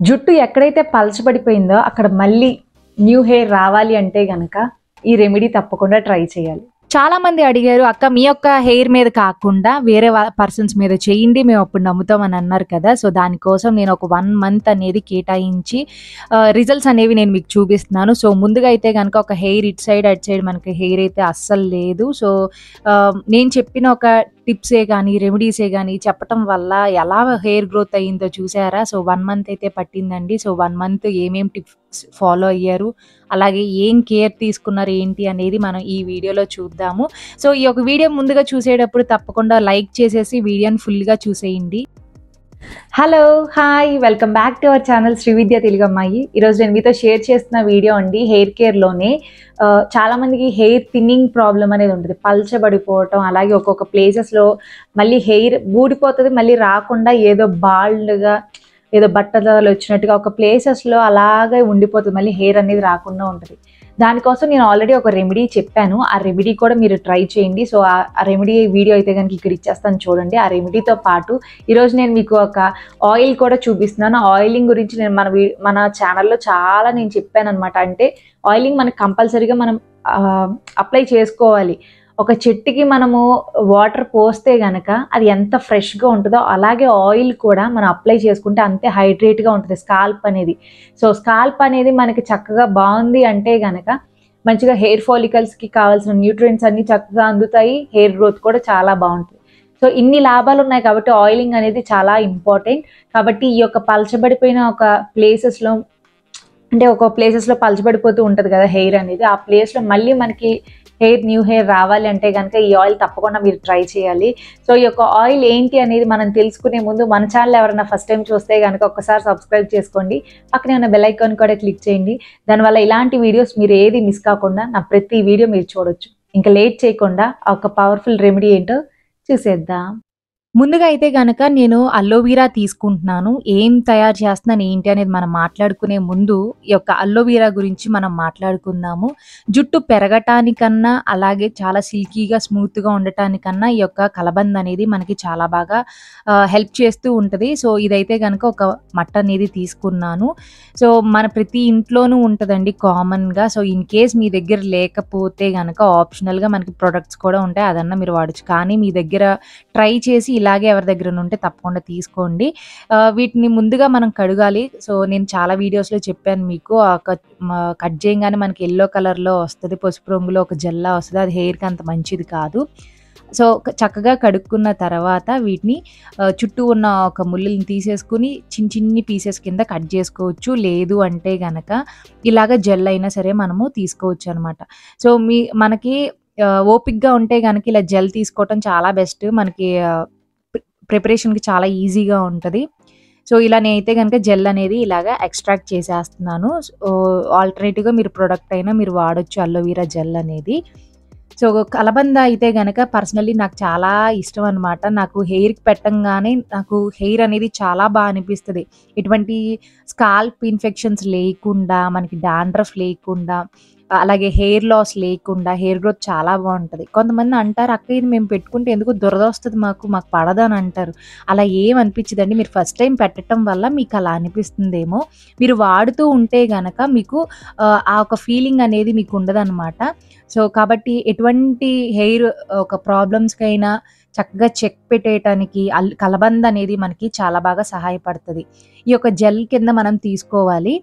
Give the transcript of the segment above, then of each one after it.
జుట్టు ఎక్కడైతే పలచబడిపోయిందో అక్కడ మళ్ళీ న్యూ హెయిర్ రావాలి అంటే గనక ఈ రెమెడీ తప్పకుండా ట్రై చేయాలి చాలా మంది అడిగారు అక్క మీ యొక్క హెయిర్ మీద కాకుండా వేరే పర్సన్స్ మీద చేయండి మేము అప్పుడు నమ్ముతాం అని అన్నారు కదా సో దానికోసం నేను ఒక వన్ మంత్ అనేది కేటాయించి రిజల్ట్స్ అనేవి నేను మీకు చూపిస్తున్నాను సో ముందుగా అయితే కనుక ఒక హెయిర్ ఇట్ సైడ్ అట్ సైడ్ మనకి హెయిర్ అయితే అస్సలు లేదు సో ఆ, నేను చెప్పిన ఒక టిప్సే కానీ రెమెడీసే కానీ చెప్పటం వల్ల ఎలా హెయిర్ గ్రోత్ అయ్యిందో చూసారా సో వన్ మంత్ అయితే పట్టిందండి సో వన్ మంత్ ఏమేం టిప్స్ ఫాలో అయ్యారు అలాగే ఏం కేర్ తీసుకున్నారు ఏంటి అనేది మనం ఈ వీడియోలో చూద్దాము సో ఈ యొక్క వీడియో ముందుగా చూసేటప్పుడు తప్పకుండా లైక్ చేసేసి వీడియోని ఫుల్గా చూసేయండి hello hi welcome back to our channel Srividya Telugu అమ్మాయి ఈరోజు నేను మీతో షేర్ చేస్తున్న వీడియో అండి హెయిర్ కేర్లోనే చాలా మందికి హెయిర్ థిన్నింగ్ ప్రాబ్లం అనేది ఉంటుంది పల్చబడిపోవటం అలాగే ఒక్కొక్క ప్లేసెస్లో మళ్ళీ హెయిర్ ఊడిపోతుంది మళ్ళీ రాకుండా ఏదో బాల్డ్గా ఏదో బట్టలు వచ్చినట్టుగా ఒక ప్లేసెస్లో అలాగే ఉండిపోతుంది మళ్ళీ హెయిర్ అనేది రాకుండా ఉంటుంది దానికోసం నేను ఆల్రెడీ ఒక రెమెడీ చెప్పాను ఆ రెమెడీ కూడా మీరు ట్రై చేయండి సో ఆ రెమెడీ వీడియో అయితే కనుక ఇక్కడ ఇచ్చేస్తాను చూడండి ఆ రెమెడీతో పాటు ఈరోజు నేను మీకు ఒక ఆయిల్ కూడా చూపిస్తున్నాను ఆయిలింగ్ గురించి నేను మన వీ- మన ఛానల్లో చాలా నేను చెప్పాను అనమాట అంటే ఆయిలింగ్ మనకు కంపల్సరీగా మనం అప్లై చేసుకోవాలి ఒక చెట్టుకి మనము వాటర్ పోస్తే గనక అది ఎంత ఫ్రెష్గా ఉంటుందో అలాగే ఆయిల్ కూడా మనం అప్లై చేసుకుంటే అంతే హైడ్రేట్గా ఉంటుంది స్కాల్ప్ అనేది సో స్కాల్ప్ అనేది మనకి చక్కగా బాగుంది అంటే గనక మంచిగా హెయిర్ ఫాలికల్స్కి కావాల్సిన న్యూట్రియంట్స్ అన్ని చక్కగా అందుతాయి హెయిర్ గ్రోత్ కూడా చాలా బాగుంటుంది సో ఇన్ని లాభాలు ఉన్నాయి కాబట్టి ఆయిలింగ్ అనేది చాలా ఇంపార్టెంట్ కాబట్టి ఈ యొక్క పలచబడిపోయిన ఒక ప్లేసెస్లో అంటే ఒక ప్లేసెస్లో పలచబడిపోతూ ఉంటుంది కదా హెయిర్ అనేది ఆ ప్లేస్లో మళ్ళీ మనకి హెయిర్ న్యూ హెయిర్ రావాలి అంటే కనుక ఈ ఆయిల్ తప్పకుండా మీరు ట్రై చేయాలి సో ఈ యొక్క ఆయిల్ ఏంటి అనేది మనం తెలుసుకునే ముందు మన ఛానల్ ఎవరైనా ఫస్ట్ టైం చూస్తే కనుక ఒక్కసారి సబ్స్క్రైబ్ చేసుకోండి పక్కనే ఉన్న బెల్ ఐకాన్ కూడా క్లిక్ చేయండి దానివల్ల ఇలాంటి వీడియోస్ మీరు ఏది మిస్ కాకుండా నా ప్రతి వీడియో మీరు చూడొచ్చు ఇంకా లేట్ చేయకుండా ఆ ఒక పవర్ఫుల్ రెమెడీ ఏంటో చూసేద్దాం ముందుగా అయితే గనక నేను అల్లోవీరా తీసుకుంటున్నాను ఏం తయారు చేస్తున్నాను ఏంటి అనేది మనం మాట్లాడుకునే ముందు ఈ యొక్క అల్లోవీరా గురించి మనం మాట్లాడుకుందాము జుట్టు పెరగటానికన్నా అలాగే చాలా సిల్కీగా స్మూత్గా ఉండటానికన్నా ఈ యొక్క కలబంద అనేది మనకి చాలా బాగా హెల్ప్ చేస్తూ ఉంటుంది సో ఇదైతే కనుక ఒక మట్ట అనేది తీసుకున్నాను సో మన ప్రతి ఇంట్లోనూ ఉంటుందండి కామన్గా సో ఇన్ కేస్ మీ దగ్గర లేకపోతే కనుక ఆప్షనల్గా మనకి ప్రొడక్ట్స్ కూడా ఉంటాయి అదన్నా మీరు వాడచ్చు కానీ మీ దగ్గర ట్రై చేసి ఇలాగే ఎవరి దగ్గర ఉంటే తప్పకుండా తీసుకోండి ఆ, వీటిని ముందుగా మనం కడగాలి సో నేను చాలా వీడియోస్లో చెప్పాను మీకు ఆ కట్ మ- కట్ చేయగానే మనకి ఎల్లో కలర్లో వస్తుంది పసుపు రంగులో ఒక జల్లా వస్తుంది అది హెయిర్కి అంత మంచిది కాదు సో ఒక- చక్కగా కడుక్కున్న తర్వాత వీటిని ఆ, చుట్టూ ఉన్న ఒక ముళ్ళని తీసేసుకుని చిన్న చిన్ని పీసెస్ కింద కట్ చేసుకోవచ్చు లేదు అంటే గనక ఇలాగ జెల్ అయినా సరే మనము తీసుకోవచ్చు అనమాట సో మీ మనకి ఆ, ఓపిక్గా ఉంటే కనుక ఇలా జెల్ తీసుకోవటం చాలా బెస్ట్ మనకి ప్రిపరేషన్కి చాలా ఈజీగా ఉంటుంది సో ఇలా నేనైతే కనుక జెల్ అనేది ఇలాగా ఎక్స్ట్రాక్ట్ చేసేస్తున్నాను సో ఆల్టర్నేటివ్గా మీరు ప్రొడక్ట్ అయినా మీరు వాడొచ్చు అల్లోవీరా జెల్ అనేది సో కలబంద అయితే గనక పర్సనల్లీ నాకు చాలా ఇష్టం అనమాట నాకు హెయిర్కి పెట్టంగానే నాకు హెయిర్ అనేది చాలా బాగా అనిపిస్తుంది ఎటువంటి స్కాల్ప్ ఇన్ఫెక్షన్స్ లేకుండా మనకి డాండ్రఫ్ లేకుండా అలాగే హెయిర్ లాస్ లేకుండా హెయిర్ గ్రోత్ చాలా బాగుంటుంది కొంతమంది అంటారు అక్క ఇది మేము పెట్టుకుంటే ఎందుకు దురద వస్తుంది మాకు మాకు పడదు అని అంటారు అలా ఏం అనిపించదండి మీరు ఫస్ట్ టైం పెట్టడం వల్ల మీకు అలా అనిపిస్తుందేమో మీరు వాడుతూ ఉంటే గనక మీకు ఆ, ఆ ఒక ఫీలింగ్ అనేది మీకు ఉండదన్నమాట సో కాబట్టి ఎటువంటి హెయిర్ ఒక ప్రాబ్లమ్స్కైనా చక్కగా చెక్ పెట్టేయటానికి అల్ కలబంద అనేది మనకి చాలా బాగా సహాయపడుతుంది ఈ యొక్క జెల్ కింద మనం తీసుకోవాలి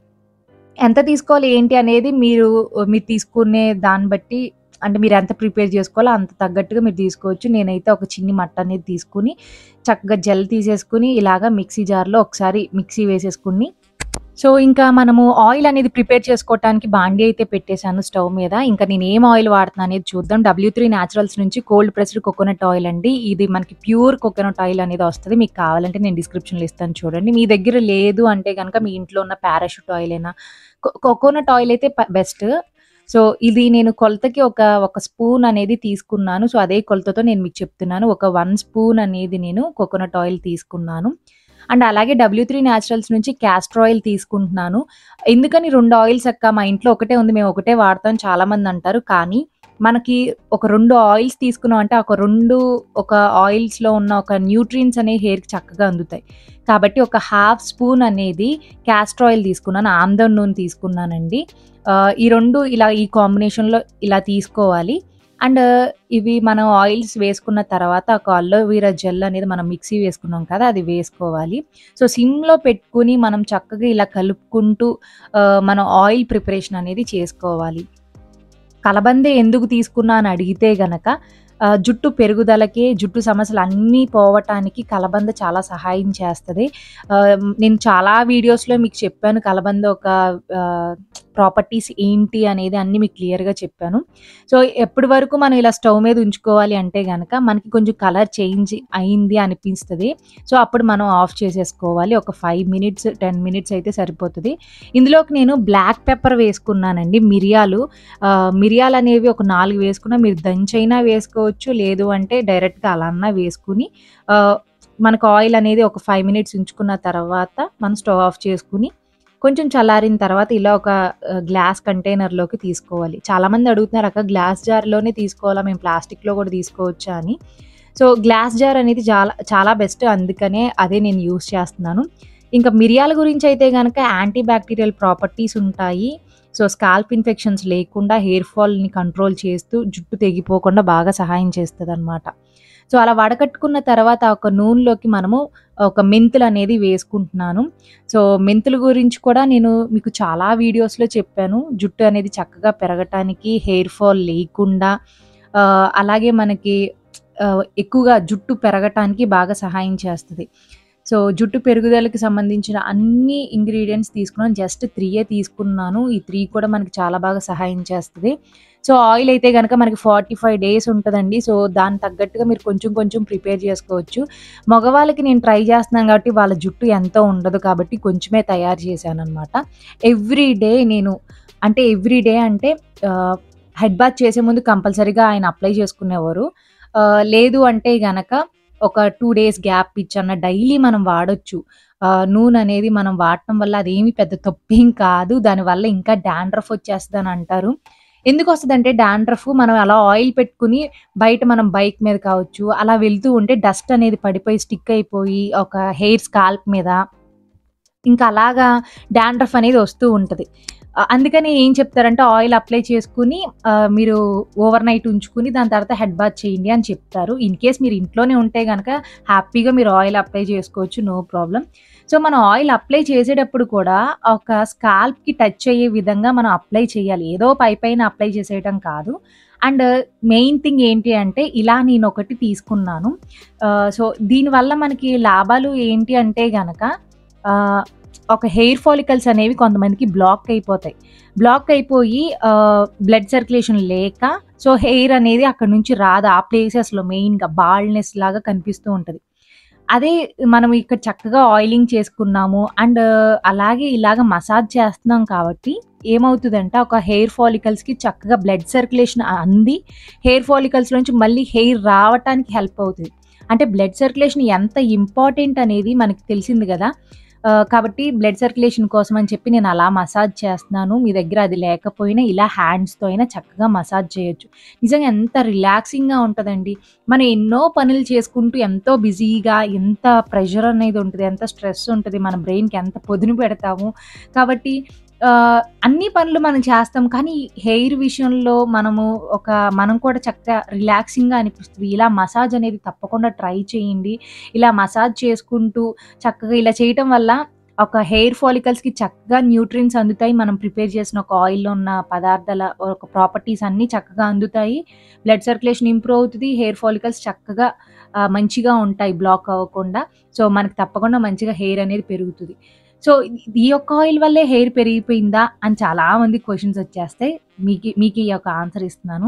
ఎంత తీసుకోవాలి ఏంటి అనేది మీరు మీరు తీసుకునే దాన్ని బట్టి అంటే మీరు ఎంత ప్రిపేర్ చేసుకోవాలో అంత తగ్గట్టుగా మీరు తీసుకోవచ్చు నేనైతే ఒక చిన్ని మట్ట అనేది తీసుకుని చక్కగా జెల్ తీసేసుకుని ఇలాగా మిక్సీ జార్లో ఒకసారి మిక్సీ వేసేసుకుని సో ఇంకా మనము ఆయిల్ అనేది ప్రిపేర్ చేసుకోవడానికి బాండీ అయితే పెట్టేశాను స్టవ్ మీద ఇంకా నేను ఏం ఆయిల్ వాడుతున్నా అనేది చూద్దాం డబ్ల్యూ త్రీ న్యాచురల్స్ నుంచి కోల్డ్ ప్రెస్డ్ కోకోనట్ ఆయిల్ అండి ఇది మనకి ప్యూర్ కోకోనట్ ఆయిల్ అనేది వస్తుంది మీకు కావాలంటే నేను డిస్క్రిప్షన్లో ఇస్తాను చూడండి మీ దగ్గర లేదు అంటే కనుక మీ ఇంట్లో ఉన్న పారాషూట్ ఆయిల్ అయినా కోకోనట్ ఆయిల్ అయితే బెస్ట్ సో ఇది నేను కొలతకి ఒక ఒక స్పూన్ అనేది తీసుకున్నాను సో అదే కొలతతో నేను మీకు చెప్తున్నాను ఒక వన్ స్పూన్ అనేది నేను కోకోనట్ ఆయిల్ తీసుకున్నాను అండ్ అలాగే డబ్ల్యూ త్రీ న్యాచురల్స్ నుంచి క్యాస్టర్ ఆయిల్ తీసుకుంటున్నాను ఎందుకని రెండు ఆయిల్స్ అక్క మా ఇంట్లో ఒకటే ఉంది మేము ఒకటే వాడతాం చాలా మంది అంటారు కానీ మనకి ఒక 2 ఆయిల్స్ తీసుకున్నాం అంటే ఒక 2 ఒక ఆయిల్స్‌లో ఉన్న ఒక న్యూట్రియంట్స్ అనేవి హెయిర్‌కి చక్కగా అందుతాయి. కాబట్టి ఒక హాఫ్ స్పూన్ అనేది కాస్టర్ ఆయిల్ తీసుకున్నాను. ఆముదం నూనె తీసుకున్నానండి. ఆహ్, ఈ 2 ఇలా ఈ కాంబినేషన్‌లో ఇలా తీసుకోవాలి. అండ్ ఇవి మనం ఆయిల్స్ వేసుకున్న తర్వాత ఒక అలోవెరా జెల్ అనేది మనం మిక్సీ వేసుకున్నాం కదా! అది వేసుకోవాలి. సో, సిమ్‌లో పెట్టుకొని మనం చక్కగా ఇలా కలుపుకుంటూ ఆహ్, మనం ఆయిల్ ప్రిపరేషన్ అనేది చేసుకోవాలి. కలబంద ఎందుకు తీసుకున్నా అని అడిగితే గనక ఆహ్, జుట్టు పెరుగుదలకి, జుట్టు సమస్యలన్నీ పోవటానికి కలబంద చాలా సహాయం చేస్తది. ఆహ్, నేను చాలా వీడియోస్‌లో మీకు చెప్పాను కలబంద ఒక ఆహ్, ప్రాపర్టీస్ ఏంటి అనేది అన్నీ మీకు క్లియర్‌గా చెప్పాను. సో, ఎప్పటి వరకు మనం ఇలా స్టవ్ మీద ఉంచుకోవాలి అంటే గనక మనకి కొంచెం కలర్ చేంజ్ అయింది అనిపిస్తది. సో, అప్పుడు మనం ఆఫ్ చేసేసుకోవాలి. ఒక 5 మినిట్స్, 10 మినిట్స్ అయితే సరిపోతది. ఇందులోకి నేను బ్లాక్ పెప్పర్ వేసుకున్నానండి. మిరియాలు ఆహ్, మిరియాలనేవి ఒక 4 వేసుకున్నా మీరు దంచైనా వేసుకోవచ్చు. లేదు అంటే డైరెక్ట్‌గా అలా అన్నా వేసుకొని ఆహ్, మనకు ఆయిల్ అనేది ఒక 5 మినిట్స్ ఉంచుకున్న తర్వాత మనం స్టవ్ ఆఫ్ చేసుకొని కొంచెం చల్లారిన తర్వాత ఇలా ఒక ఆహ్, గ్లాస్ కంటైనర్‌లోకి తీసుకోవాలి. చాలామంది అడుగుతున్నారు అక్క గ్లాస్ జార్‌లోనే తీసుకోవాలా? మేము ప్లాస్టిక్‌లో కూడా తీసుకోవచ్చా అని. సో, గ్లాస్ జార్ అనేది చాలా చాలా బెస్ట్. అందుకనే అదే నేను యూజ్ చేస్తున్నాను. ఇంకా మిరియాల గురించి అయితే గనక యాంటీ బ్యాక్టీరియల్ ప్రాపర్టీస్ ఉంటాయి. సో, స్కాల్ప్ ఇన్ఫెక్షన్స్ లేకుండా హెయిర్ ఫాల్‌ని కంట్రోల్ చేస్తూ జుట్టు తెగిపోకుండా బాగా సహాయం చేస్తదనమాట. సో, అలా వడకట్టుకున్న తర్వాత ఒక నూనెలోకి మనము ఒక మెంతులనేది వేసుకుంటున్నాను. సో, మెంతుల గురించి కూడా నేను మీకు చాలా వీడియోస్‌లో చెప్పాను. జుట్టు అనేది చక్కగా పెరగటానికి, హెయిర్ ఫాల్ లేకుండా ఆహ్, అలాగే మనకి ఆహ్, ఎక్కువగా జుట్టు పెరగటానికి బాగా సహాయం చేస్తది. సో, జుట్టు పెరుగుదలకి సంబంధించిన అన్ని ఇంగ్రీడియెంట్స్ తీసుకున్నాను. జస్ట్ 3 తీసుకున్నాను. ఈ 3 కూడా మనకి చాలా బాగా సహాయం చేస్తది. సో, ఆయిల్ అయితే గనక మనకి 45 డేస్ ఉంటదండి. సో, దానికి తగ్గట్టుగా మీరు కొంచెం కొంచెం ప్రిపేర్ చేసుకోవచ్చు. మగవాళ్ళకి నేను ట్రై చేస్తున్నాను కాబట్టి వాళ్ళ జుట్టు ఎంతో ఉండదు కాబట్టి కొంచెమే తయారు చేశాననమాట. ఎవ్రీ డే నేను అంటే ఎవ్రీ డే అంటే ఆహ్, హెడ్ బాత్ చేసే ముందు కంపల్సరీగా ఆయన అప్లై చేసుకునేవారు. ఆహ్, లేదు అంటే గనక ఒక 2 డేస్ గ్యాప్ ఇచ్చన్నా డైలీ మనం వాడొచ్చు. ఆహ్, నూనె అనేది మనం వాడటం వల్ల అదేమి పెద్ద తప్పేం కాదు. దానివల్ల ఇంకా డాండ్రఫ్ వచ్చేస్తదని అంటారు. ఎందుకొస్తదంటే డాండ్రఫ్ మనం అలా ఆయిల్ పెట్టుకొని బయట మనం బైక్ మీద కావచ్చు, అలా వెళ్తూ ఉంటే డస్ట్ అనేది పడిపోయి స్టిక్ అయిపోయి ఒక హెయిర్ స్కాల్ప్ మీద ఇంకా అలాగా డాండ్రఫ్ అనేది వస్తూ ఉంటది. ఆహ్, అందుకని ఏం చెప్తారంటే ఆయిల్ అప్లై చేసుకొని ఆహ్, మీరు ఓవర్ నైట్ ఉంచుకొని దాని తర్వాత హెడ్ బాత్ చేయండి అని చెప్తారు. ఇన్‌కేస్ మీరు ఇంట్లోనే ఉంటే గనక హ్యాపీగా మీరు ఆయిల్ అప్లై చేసుకోవచ్చు. No problem. సో, మనం ఆయిల్ అప్లై చేసేటప్పుడు కూడా ఒక స్కాల్ప్‌కి టచ్ అయ్యే విధంగా మనం అప్లై చేయాలి. ఏదో పైపైన అప్లై చేసేయటం కాదు. అండ్ మెయిన్ థింగ్ ఏంటి అంటే ఇలా నేనొకటి తీసుకున్నాను. ఆహ్, సో, దీనివల్ల మనకి లాభాలు ఏంటి అంటే గనక ఆహ్, ఒక హెయిర్ ఫాలికల్స్ అనేవి కొంతమందికి బ్లాక్ అయిపోతాయి. బ్లాక్ అయిపోయి ఆహ్, బ్లడ్ సర్క్యులేషన్ లేక సో, హెయిర్ అనేది అక్కడి నుంచి రాదు. ఆ ప్లేసెస్‌లో మెయిన్‌గా బాల్డ్‌నెస్ లాగా కనిపిస్తూ ఉంటది. అదే మనం ఇక్కడ చక్కగా ఆయిలింగ్ చేసుకున్నాము. అండ్ అలాగే ఇలాగ మసాజ్ చేస్తున్నాం కాబట్టి ఏమవుతదంటే ఒక హెయిర్ ఫాలికల్స్‌కి చక్కగా బ్లడ్ సర్క్యులేషన్ అంది హెయిర్ ఫాలికల్స్ నుంచి మళ్ళీ హెయిర్ రావటానికి హెల్ప్ అవుతది. అంటే బ్లడ్ సర్క్యులేషన్ ఎంత ఇంపార్టెంట్ అనేది మనకి తెలిసింది గదా! ఆహ్, కాబట్టి బ్లడ్ సర్క్యులేషన్ కోసం అని చెప్పి నేను అలా మసాజ్ చేస్తున్నాను. మీ దగ్గర అది లేకపోయినా ఇలా హ్యాండ్స్‌తో అయినా చక్కగా మసాజ్ చేయొచ్చు. నిజంగా ఎంత రిలాక్సింగ్‌గా ఉంటదండి. మనం ఎన్నో పనులు చేసుకుంటూ ఎంతో బిజీగా ఎంత ప్రెషర్ అనేది ఉంటది. ఎంత స్ట్రెస్ ఉంటది. మన బ్రెయిన్‌కి ఎంత పొదును పెడతాము. కాబట్టి ఆహ్, అన్ని పనులు మనం చేస్తాం. కానీ హెయిర్ విషయంలో మనము ఒక మనం కూడా చక్కగా రిలాక్సింగ్‌గా అనిపిస్తది. ఇలా మసాజ్ అనేది తప్పకుండా ట్రై చేయండి. ఇలా మసాజ్ చేసుకుంటూ చక్కగా ఇలా చేయటం వల్ల ఒక హెయిర్ ఫాలికల్స్‌కి చక్కగా న్యూట్రియంట్స్ అందుతాయి. మనం ప్రిపేర్ చేసిన ఒక ఆయిల్‌లో ఉన్న పదార్థాల ఒక ప్రాపర్టీస్ అన్నీ చక్కగా అందుతాయి. బ్లడ్ సర్క్యులేషన్ ఇంప్రూవ్ అవుతది. హెయిర్ ఫాలికల్స్ చక్కగా ఆహ్, మంచిగా ఉంటాయి బ్లాక్ అవ్వకుండా. సో, మనకి తప్పకుండా మంచిగా హెయిర్ అనేది పెరుగుతది. సో, ఈ యొక్క ఆయిల్ వల్లే హెయిర్ పెరిగిపోయిందా అని చాలామంది క్వెషన్స్ వచ్చేస్తాయి. మీకి మీకు ఈ యొక్క ఆన్సర్ ఇస్తున్నాను.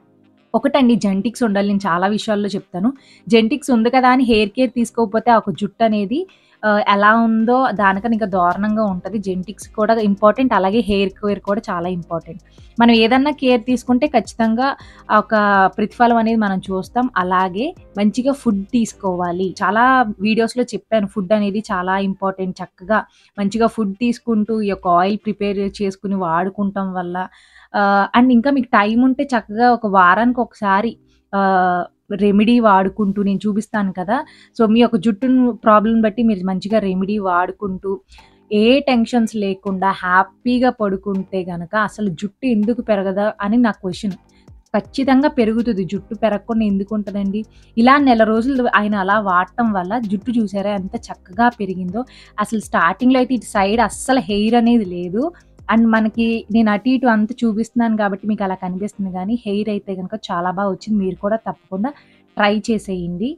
ఒకటండి జెనెటిక్స్ ఉండాలి. నేను చాలా విషయాల్లో చెప్తాను. జెనెటిక్స్ ఉంది కదా అని హెయిర్ కేర్ తీసుకోకపోతే ఆ ఒక జుట్టు అనేది ఆహ్, ఎలా ఉందో దానికన్నా ఇంకా దారుణంగా ఉంటది. జెనెటిక్స్ కూడా ఇంపార్టెంట్. అలాగే హెయిర్ కేర్ కూడా చాలా ఇంపార్టెంట్. మనం ఏదన్నా కేర్ తీసుకుంటే ఖచ్చితంగా ఒక ప్రతిఫలం అనేది మనం చూస్తాం. అలాగే మంచిగా ఫుడ్ తీసుకోవాలి. చాలా వీడియోస్‌లో చెప్పాను. ఫుడ్ అనేది చాలా ఇంపార్టెంట్. చక్కగా మంచిగా ఫుడ్ తీసుకుంటూ ఈ యొక్క ఆయిల్ ప్రిపేర్ చేసుకొని వాడుకుంటం వల్ల ఆహ్, అండ్ ఇంకా మీకు టైం ఉంటే చక్కగా ఒక వారానికి ఒకసారి ఆహ్, రెమెడీ వాడుకుంటూ నేను చూపిస్తాను కదా! సో, మీ యొక్క జుట్టును ప్రాబ్లమ్‌ని బట్టి మీరు మంచిగా రెమెడీ వాడుకుంటూ ఏ టెన్షన్స్ లేకుండా హ్యాపీగా పడుకుంటే గనక అసలు జుట్టు ఎందుకు పెరగదా అని నా క్వెషన్. ఖచ్చితంగా పెరుగుతది. జుట్టు పెరగకుండా ఎందుకుంటదండి? ఇలా నెల రోజులు ఆయన అలా వాడటం వల్ల జుట్టు చూసారా ఎంత చక్కగా పెరిగిందో. అసలు స్టార్టింగ్‌లో అయితే ఇటు సైడ్ అస్సలు హెయిర్ అనేది లేదు. అండ్ మనకి నేను అటు ఇటు అంతా చూపిస్తున్నాను కాబట్టి మీకు అలా కనిపిస్తుంది గానీ హెయిర్ అయితే గనక చాలా బా వచ్చింది. మీరు కూడా తప్పకుండా ట్రై చేసేయండి.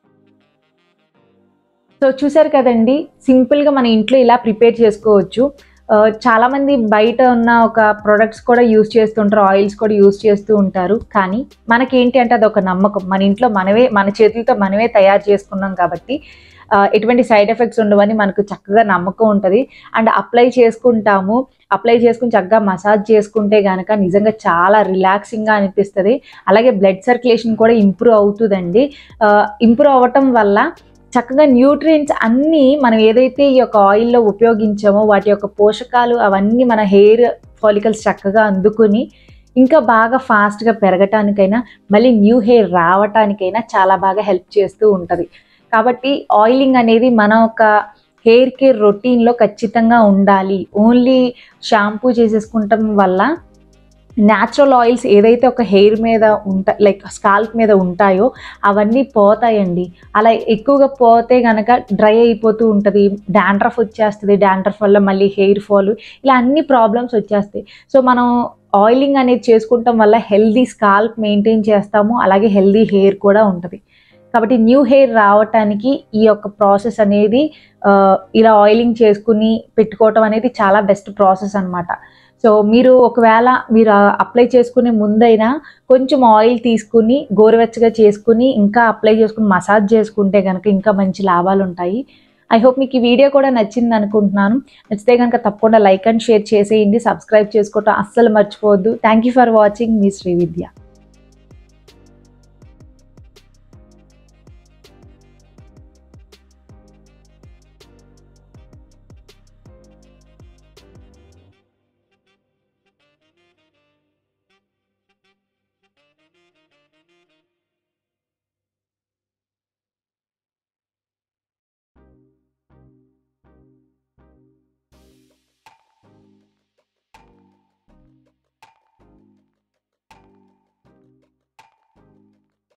సో, చూసారు కదండీ! సింపుల్‌గా మన ఇంట్లో ఇలా ప్రిపేర్ చేసుకోవచ్చు. ఆహ్, చాలామంది బయట ఉన్న ఒక ప్రొడక్ట్స్ కూడా యూజ్ చేస్తుంటారు. ఆయిల్స్ కూడా యూజ్ చేస్తూ ఉంటారు. కానీ మనకేంటి అంటే అదొక నమ్మకం. మన ఇంట్లో మనమే మన చేతులతో మనమే తయారు చేసుకున్నాం కాబట్టి ఆహ్, ఎటువంటి సైడ్ ఎఫెక్ట్స్ ఉండవని మనకు చక్కగా నమ్మకం ఉంటది. అండ్ అప్లై చేసుకుంటాము. అప్లై చేసుకొని చక్కగా మసాజ్ చేసుకుంటే గనక నిజంగా చాలా రిలాక్సింగ్‌గా అనిపిస్తది. అలాగే బ్లడ్ సర్క్యులేషన్ కూడా ఇంప్రూవ్ అవుతదండి. ఆహ్, ఇంప్రూవ్ అవ్వటం వల్ల చక్కగా న్యూట్రియంట్స్ అన్నీ మనం ఏదైతే ఈ యొక్క ఆయిల్‌లో ఉపయోగించామో వాటి యొక్క పోషకాలు అవన్నీ మన హెయిర్ ఫాలికల్స్ చక్కగా అందుకుని ఇంకా బాగా ఫాస్ట్‌గా పెరగటానికైనా, మళ్ళీ న్యూ హెయిర్ రావటానికైనా చాలా బాగా హెల్ప్ చేస్తూ ఉంటది. కాబట్టి ఆయిలింగ్ అనేది మన ఒక హెయిర్ కేర్ రొటీన్‌లో ఖచ్చితంగా ఉండాలి. ఓన్లీ షాంపూ చేసేసుకుంటం వల్ల న్యాచురల్ ఆయిల్స్ ఏదైతే ఒక హెయిర్ మీద ఉంట లైక్ స్కాల్ప్ మీద ఉంటాయో అవన్నీ పోతాయండి. అలా ఎక్కువగా పోతే గనక డ్రై అయిపోతూ ఉంటది. డాండ్రఫ్ వచ్చేస్తది. డాండ్రఫ్ వల్ల మళ్ళీ హెయిర్ ఫాల్ ఇలా అన్ని ప్రాబ్లమ్స్ వచ్చేస్తాయి. సో, మనం ఆయిలింగ్ అనేది చేసుకుంటం వల్ల హెల్తీ స్కాల్ప్ మెయింటైన్ చేస్తాము. అలాగే హెల్తీ హెయిర్ కూడా ఉంటది. కాబట్టి న్యూ హెయిర్ రావటానికి ఈ యొక్క ప్రాసెస్ అనేది ఆహ్, ఇలా ఆయిలింగ్ చేసుకొని పెట్టుకోవటం అనేది చాలా బెస్ట్ ప్రాసెస్ అనమాట. సో, మీరు ఒకవేళ మీరు అప్లై చేసుకునే ముందైనా కొంచెం ఆయిల్ తీసుకొని గోరువెచ్చగా చేసుకొని ఇంకా అప్లై చేసుకొని మసాజ్ చేసుకుంటే గనక ఇంకా మంచి లాభాలుంటాయి. ఐ హోప్ మీకు ఈ వీడియో కూడా నచ్చిందనుకుంటున్నాను. నచ్చితే గనక తప్పకుండా లైక్ అండ్ షేర్ చేసేయండి. సబ్స్క్రైబ్ చేసుకోవటం అస్సలు మర్చిపోవద్దు. Thank you for watching. మీ శ్రీవిద్య.